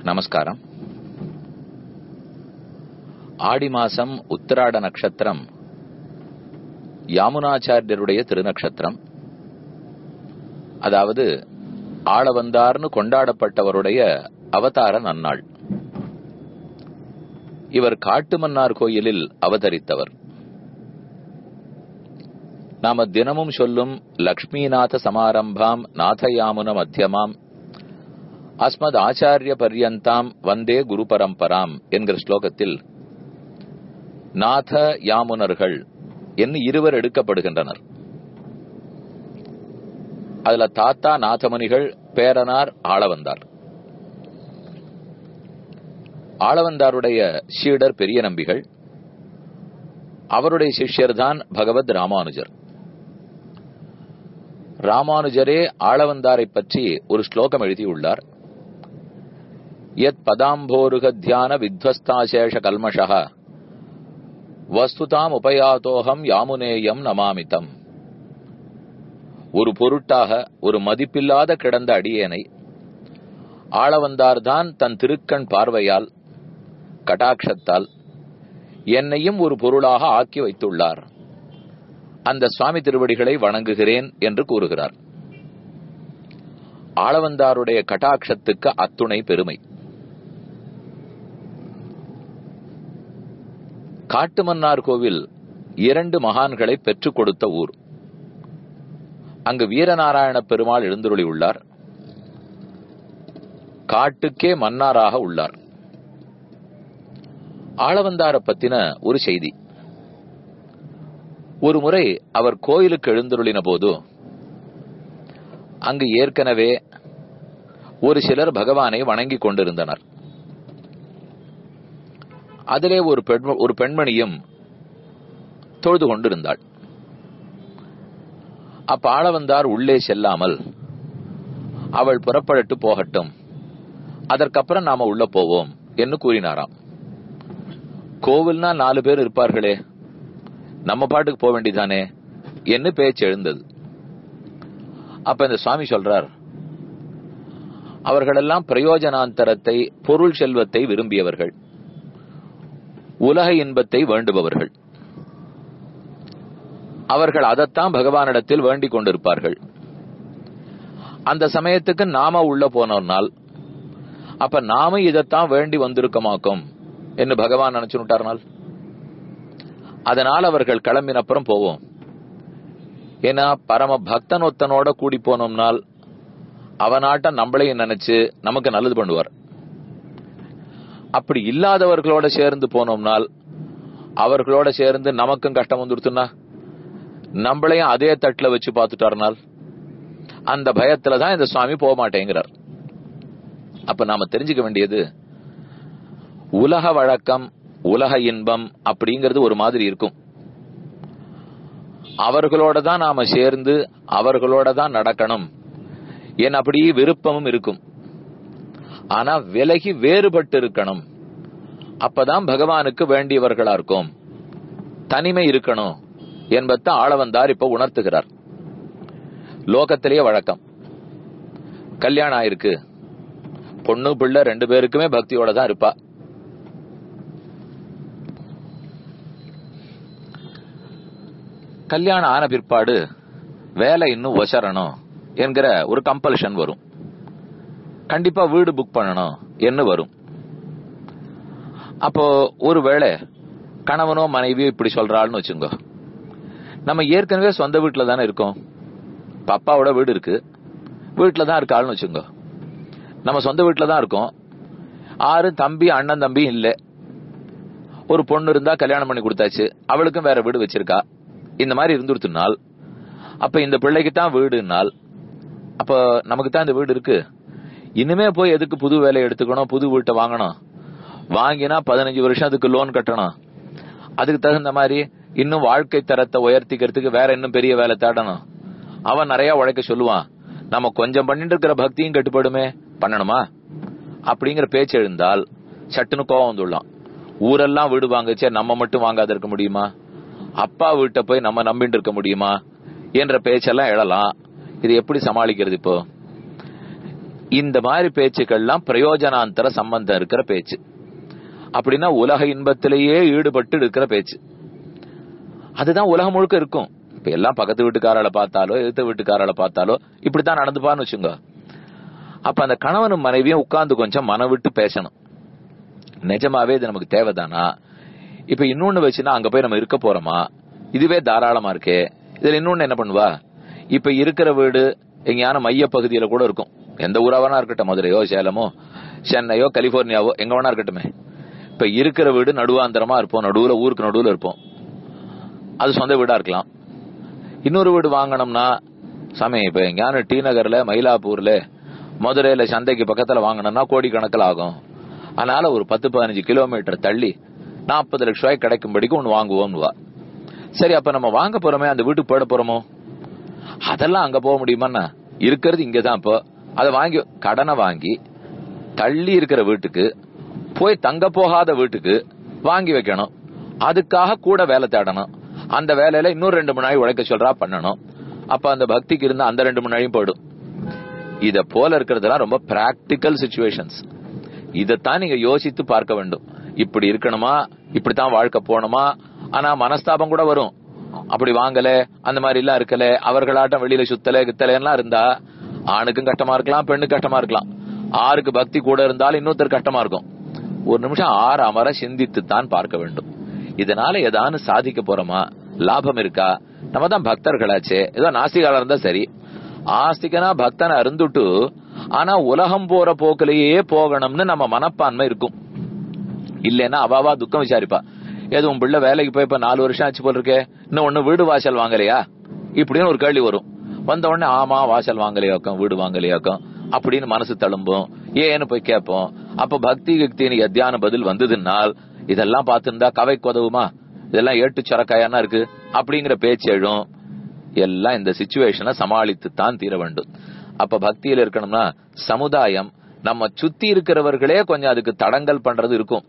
நமஸ்காரம் ஆடி மாசம் உத்திராட நட்சத்திரம் யாமுனாச்சாரியருடைய திருநக்ஷத்திரம் அதாவது ஆளவந்தார்னு கொண்டாடப்பட்டவருடைய அவதார நன்னாள் இவர் காட்டுமன்னார் கோயிலில் அவதரித்தவர் நாம தினமும் சொல்லும் லக்ஷ்மிநாத சமாரம்பாம் நாதயாமுன மத்தியமாம் அஸ்மத் ஆச்சாரிய பர்யந்தாம் வந்தே குரு பரம்பராம் என்கிற ஸ்லோகத்தில் நாத யாமுனர்கள் என்று இருவர் எடுக்கப்படுகின்றனர் அதுல தாத்தா நாதமுனிகள் பேரனார் ஆளவந்தார் ஆளவந்தாருடைய சீடர் பெரிய நம்பிகள் அவருடைய சிஷ்யர் தான் பகவத் ராமானுஜர் ராமானுஜரே ஆளவந்தாரை பற்றி ஒரு ஸ்லோகம் எழுதியுள்ளார் யத் பதாம்போருக தியான வித்வஸ்தாசேஷ கல்மஷா வஸ்துதாம் உபயாதோகம் யாமுனேயம் நமாமிதம் ஒரு பொருட்டாக ஒரு மதிப்பில்லாத கிடந்த அடியேனை ஆளவந்தார்தான் தன் திருக்கண் பார்வையால் கடாட்சத்தால் என்னையும் ஒரு பொருளாக ஆக்கி வைத்துள்ளார் அந்த சுவாமி திருவடிகளை வணங்குகிறேன் என்று கூறுகிறார் ஆளவந்தாருடைய கட்டாட்சத்துக்கு அத்துணை பெருமை காட்டுமன்னார் கோவில் இரண்டு மகான்களை பெற்றுக் கொடுத்த ஊர் அங்கு வீரநாராயண பெருமாள் எழுந்துருளி உள்ளார் காட்டுக்கே மன்னாராக உள்ளார் ஆளவந்தார பத்தின ஒரு செய்தி ஒரு முறை அவர் கோயிலுக்கு எழுந்துருளின போது அங்கு ஏற்கனவே ஒரு சிலர் பகவானை வணங்கிக் கொண்டிருந்தனர் அதிலே ஒரு பெண் ஒரு பெண்மணியும் தொழுது கொண்டிருந்தாள் அப்ப ஆளவந்தார் உள்ளே செல்லாமல் அவள் புறப்படட்டு போகட்டும் அதற்கப்புறம் நாம உள்ள போவோம் என்று கூறினாராம் கோவில்னா நாலு பேர் இருப்பார்களே நம்ம பாட்டுக்கு போக வேண்டியதானே என்று பேச்சு எழுந்தது அப்ப இந்த சுவாமி சொல்றார் அவர்களெல்லாம் பிரயோஜனாந்தரத்தை பொருள் செல்வத்தை விரும்பியவர்கள் உலக இன்பத்தை வேண்டுபவர்கள் அவர்கள் அதைத்தான் பகவானிடத்தில் வேண்டிக் கொண்டிருப்பார்கள் அந்த சமயத்துக்கு நாம உள்ள போனோம்னால் அப்ப நாம இதைத்தான் வேண்டி வந்திருக்கமாக்கும் என்று பகவான் நினைச்சுட்டார்னால் அதனால் அவர்கள் கிளம்பினப்புறம் போவோம் ஏன்னா பரம பக்தன் ஒத்தனோட கூடி போனோம்னால் அவனாட்ட நம்மளையும் நினைச்சு நமக்கு நல்லது பண்ணுவார் அப்படி இல்லாதவர்களோட சேர்ந்து போனோம்னால் அவர்களோட சேர்ந்து நமக்கும் கஷ்டம் வந்துடுத்துனா நம்மளையும் அதே தட்டுல வச்சு பார்த்துட்டார்னால் அந்த பயத்துல தான் இந்த சுவாமி போக மாட்டேங்கிறார் அப்ப நாம தெரிஞ்சுக்க வேண்டியது உலக வழக்கம் உலக இன்பம் அப்படிங்கிறது ஒரு மாதிரி இருக்கும் அவர்களோட தான் நாம சேர்ந்து அவர்களோட தான் நடக்கணும் என் அப்படி விருப்பமும் இருக்கும் ஆனா விலகி வேறுபட்டு இருக்கணும் அப்பதான் பகவானுக்கு வேண்டியவர்களா இருக்கும் தனிமை இருக்கணும் என்பதை ஆளவந்தார் இப்ப உணர்த்துகிறார் லோகத்திலேயே வழக்கம் கல்யாணம் ஆயிருக்கு பொண்ணு பிள்ளை ரெண்டு பேருக்குமே பக்தியோட தான் இருப்பா கல்யாணம் ஆன பிற்பாடு வேலை இன்னும் ஒசரணும் என்கிற ஒரு கம்பல்ஷன் வரும் கண்டிப்பா வீடு புக் பண்ணணும் என்ன வரும் அப்போ ஒருவேளை கணவனோ மனைவியோ இப்படி சொல்றாள்னு வச்சுங்க நம்ம ஏற்கனவே சொந்த வீட்டுல தானே இருக்கோம் அப்பாவோட வீடு இருக்கு வீட்டுல தான் இருக்காள்னு வச்சுங்க நம்ம சொந்த வீட்டுல தான் இருக்கோம் ஆறு தம்பி அண்ணன் தம்பி இல்ல ஒரு பொண்ணு இருந்தா கல்யாணம் பண்ணி கொடுத்தாச்சு அவளுக்கும் வேற வீடு வச்சிருக்கா இந்த மாதிரி இருந்துருத்துனால் அப்ப இந்த பிள்ளைக்கு தான் வீடுனால் அப்ப நமக்கு தான் இந்த வீடு இருக்கு இனிமே போய் எதுக்கு புது வேலையை எடுத்துக்கணும் புது வீட்டை வாங்கணும் வாங்கினா பதினஞ்சு வருஷம் அதுக்கு லோன் கட்டணும் அதுக்கு தகுந்த மாதிரி இன்னும் வாழ்க்கை தரத்தை உயர்த்திக்கிறதுக்கு வேற இன்னும் பெரிய வேலை தேடணும் அவன் நிறைய உழைக்க சொல்லுவான் நம்ம கொஞ்சம் பண்ணிட்டு இருக்கிற பக்தியும் கட்டுப்படுமே பண்ணணுமா அப்படிங்கிற பேச்சு எழுந்தால் சட்டுன்னு கோவம் வந்துடலாம் ஊரெல்லாம் வீடு வாங்குச்சே நம்ம மட்டும் வாங்காத இருக்க முடியுமா அப்பா வீட்டை போய் நம்ம நம்பிட்டு இருக்க முடியுமா என்ற பேச்செல்லாம் எழலாம் இது எப்படி சமாளிக்கிறது இப்போ இந்த மாதிரி பேச்சுக்கள்லாம் பிரயோஜனாந்தர சம்பந்தம் இருக்கிற பேச்சு அப்படின்னா உலக இன்பத்திலேயே ஈடுபட்டு இருக்கிற பேச்சு அதுதான் உலகம் முழுக்க இருக்கும் இப்ப எல்லாம் பக்கத்து வீட்டுக்காரர்களை பார்த்தாலோ எதிர்த்த வீட்டுக்காரர்களை பார்த்தாலோ இப்படித்தான் நடந்துப்பான்னு வச்சுங்க அப்ப அந்த கணவனும் மனைவியும் உட்கார்ந்து கொஞ்சம் மன விட்டு பேசணும் நிஜமாவே இது நமக்கு தேவைதானா இப்ப இன்னொன்னு வச்சுன்னா அங்க போய் நம்ம இருக்க போறோமா இதுவே தாராளமா இருக்கே இதுல இன்னொன்னு என்ன பண்ணுவா இப்ப இருக்கிற வீடு எங்கேயான மைய பகுதியில கூட இருக்கும் எந்த ஊரா வேணா இருக்கட்டும் மதுரையோ சேலமோ சென்னையோ கலிபோர்னியாவோ எங்க வேணா இருக்கட்டுமே இப்ப இருக்கிற வீடு நடுவாந்தரமா இருப்போம் நடுவுல ஊருக்கு நடுவுல இருப்போம் அது சொந்த வீடா இருக்கலாம் இன்னொரு வீடு வாங்கணும்னா சாமி இப்ப எங்கேயான டி நகர்ல மயிலாப்பூர்ல மதுரையில சந்தைக்கு பக்கத்துல வாங்கணும்னா கோடி கணக்கில் ஆகும் அதனால ஒரு பத்து பதினஞ்சு கிலோமீட்டர் தள்ளி நாற்பது லட்சம் ரூபாய் கிடைக்கும்படிக்கு ஒன்னு வாங்குவோம்னுவா சரி அப்ப நம்ம வாங்க போறோமே அந்த வீட்டுக்கு போட போறோமோ அதெல்லாம் அங்க போக முடியுமா இருக்கிறது இங்கதான் இப்போ அதை வாங்கி கடனை வாங்கி தள்ளி இருக்கிற வீட்டுக்கு போய் தங்க போகாத வீட்டுக்கு வாங்கி வைக்கணும் அதுக்காக கூட வேலை தேடணும் அந்த வேலையில இன்னொரு ரெண்டு மணி நாள் உழைக்க சொல்றா பண்ணணும் அப்ப அந்த பக்திக்கு இருந்த அந்த ரெண்டு மணி நாளையும் போயிடும் இத போல இருக்கிறதெல்லாம் ரொம்ப பிராக்டிக்கல் சுச்சுவேஷன்ஸ் இதைத்தான் நீங்க யோசித்து பார்க்க வேண்டும் இப்படி இருக்கணுமா இப்படித்தான் வாழ்க்கை போகணுமா ஆனா மனஸ்தாபம் கூட வரும் அப்படி வாங்கல அந்த மாதிரி எல்லாம் இருக்கல அவர்களாட்டம் வெளியில சுத்தல கித்தல எல்லாம் இருந்தா ஆணுக்கும் கஷ்டமா இருக்கலாம் பெண்ணுக்கு கஷ்டமா இருக்கலாம் ஆருக்கு பக்தி கூட இருந்தாலும் இன்னொருத்தர் கஷ்டமா இருக்கும் ஒரு நிமிஷம் ஆறு அமர சிந்தித்து தான் பார்க்க வேண்டும் இதனால ஏதானு சாதிக்க போறோமா லாபம் இருக்கா நம்ம தான் பக்தர்களாச்சே ஏதோ நாஸ்திகால இருந்தா சரி ஆஸ்திகனா பக்தனை அருந்துட்டு ஆனா உலகம் போற போக்கிலேயே போகணும்னு நம்ம மனப்பான்மை இருக்கும் இல்லைன்னா அவாவா துக்கம் விசாரிப்பா ஏதோ உன் பிள்ளை வேலைக்கு போய் இப்ப நாலு வருஷம் ஆச்சு போல் இருக்கே இன்னும் ஒண்ணு வீடு வாசல் வாங்கலையா இப்படின்னு ஒரு கேள்வி வரும் வந்த உடனே ஆமா வாசல் வாங்கலையாக்கும் வீடு வாங்கலையாக்கும் அப்படின்னு மனசு தழும்பும் ஏன்னு போய் கேட்போம் அப்ப பக்தி கக்தின்னு எத்தியான பதில் வந்ததுனால் இதெல்லாம் பார்த்திருந்தா கவைக்கு உதவுமா இதெல்லாம் ஏட்டு சொரக்காயானா இருக்கு அப்படிங்கிற பேச்சு எழும் எல்லாம் இந்த சுச்சுவேஷனை சமாளித்து தான் தீர வேண்டும் அப்ப பக்தியில இருக்கணும்னா சமுதாயம் நம்ம சுத்தி இருக்கிறவர்களே கொஞ்சம் அதுக்கு தடங்கல் பண்றது இருக்கும்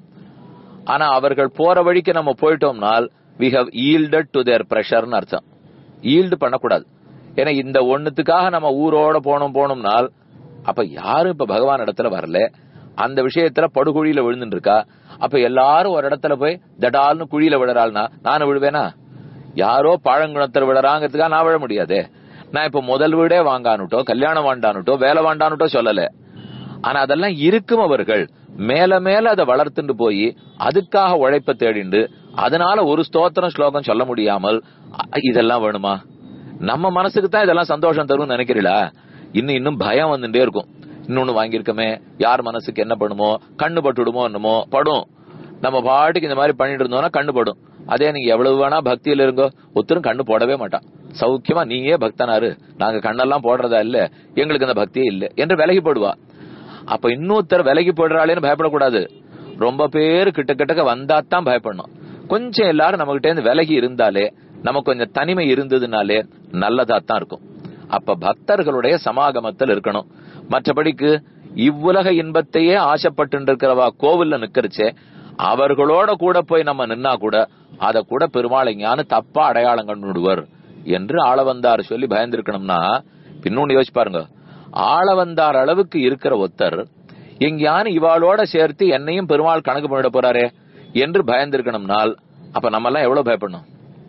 ஆனா அவர்கள் போற வழிக்கு நம்ம போயிட்டோம்னால் we have yielded to their பிரஷர்னு அர்த்தம் ஈல்டு பண்ணக்கூடாது ஏன்னா இந்த ஒண்ணுத்துக்காக நம்ம ஊரோட போனோம் போனோம்னால் அப்ப யாரும் இப்ப பகவான் இடத்துல வரல அந்த விஷயத்துல படுகுழியில விழுந்துட்டு இருக்கா அப்ப எல்லாரும் ஒரு இடத்துல போய் தடால்னு குழியில விழறாள்னா நானும் விழுவேனா யாரோ பாழங்குணத்தில் விழறாங்கிறதுக்காக நான் விழ முடியாதே நான் இப்ப முதல் வீடே வாங்கானுட்டோ கல்யாணம் வாண்டானுட்டோ வேலை வாண்டானுட்டோ சொல்லல ஆனா அதெல்லாம் இருக்கும் அவர்கள் மேல மேல அதை வளர்த்துட்டு போய் அதுக்காக உழைப்ப தேடிண்டு அதனால ஒரு ஸ்தோத்திரம் ஸ்லோகம் சொல்ல முடியாமல் அ- இதெல்லாம் வேணுமா நம்ம மனசுக்கு தான் இதெல்லாம் சந்தோஷம் தரும்னு நினைக்கிறீங்களா இன்னும் இன்னும் பயம் வந்துட்டே இருக்கும் இன்னொன்னு வாங்கியிருக்கமே யார் மனசுக்கு என்ன பண்ணுமோ கண்ணு பட்டுடுமோ என்னமோ படும் நம்ம பாட்டுக்கு இந்த மாதிரி பண்ணிட்டு இருந்தோம்னா கண்ணு படும் அதே நீங்க எவ்வளவு வேணா பக்தியில இருங்கோ ஒருத்தரும் கண்ணு போடவே மாட்டான் சௌக்கியமா நீயே பக்தனாரு நாங்க கண்ணெல்லாம் போடுறதா இல்ல எங்களுக்கு அந்த பக்தியே இல்ல என்று விலகி போடுவா அப்ப இன்னொருத்தர் விலகி போடுறாளேன்னு பயப்படக்கூடாது ரொம்ப பேர் கிட்ட கிட்டக்க வந்தாத்தான் பயப்படணும் கொஞ்சம் எல்லாரும் நம்ம கிட்ட இருந்து விலகி இருந்தாலே நமக்கு கொஞ்சம் தனிமை இருந்ததுனாலே நல்லதா தான் இருக்கும் அப்ப பக்தர்களுடைய சமாகமத்தில் இருக்கணும் மற்றபடிக்கு இவ்வுலக இன்பத்தையே ஆசைப்பட்டு இருக்கிறவா கோவில்ல நிக்கிறச்சே அவர்களோட கூட போய் நம்ம நின்னா கூட அத கூட பெருமாள் எங்கேயானு தப்பா அடையாளம் கண்டுடுவர் என்று ஆளவந்தார் சொல்லி பயந்திருக்கணும்னா இன்னொன்னு யோசிச்சு பாருங்க ஆளவந்தார் அளவுக்கு இருக்கிற ஒருத்தர் எங்கேயானு இவாளோட சேர்த்து என்னையும் பெருமாள் கணக்கு பண்ணிட போறாரே என்று பயந்திருக்கணும்னால் அப்ப நம்ம எல்லாம் எவ்வளவு பயப்படணும்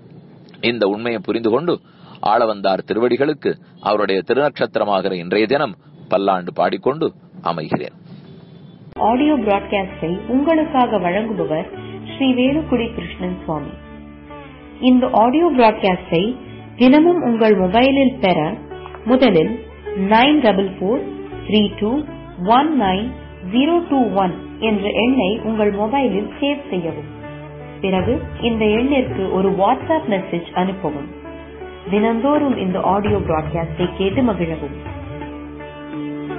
இந்த உண்மையை புரிந்து கொண்டு ஆளவந்தார் திருவடிகளுக்கு அவருடைய திருநட்சத்திரமாகிற இன்றைய தினம் பல்லாண்டு பாடிக்கொண்டு அமைகிறேன் ஆடியோ பிராட்காஸ்டை உங்களுக்காக வழங்குபவர் ஸ்ரீ வேலுக்குடி கிருஷ்ணன் சுவாமி இந்த ஆடியோ பிராட்காஸ்டை தினமும் உங்கள் மொபைலில் பெற முதலில் nine double four three two one nine zero two one என்ற எண்ணை உங்கள் மொபைலில் சேவ் செய்யவும் பிறகு இந்த எண்ணிற்கு ஒரு வாட்ஸ்அப் மெசேஜ் அனுப்பவும் தினந்தோறும் இந்த ஆடியோ பிராட்காஸ்டை கேட்டு மகிழவும்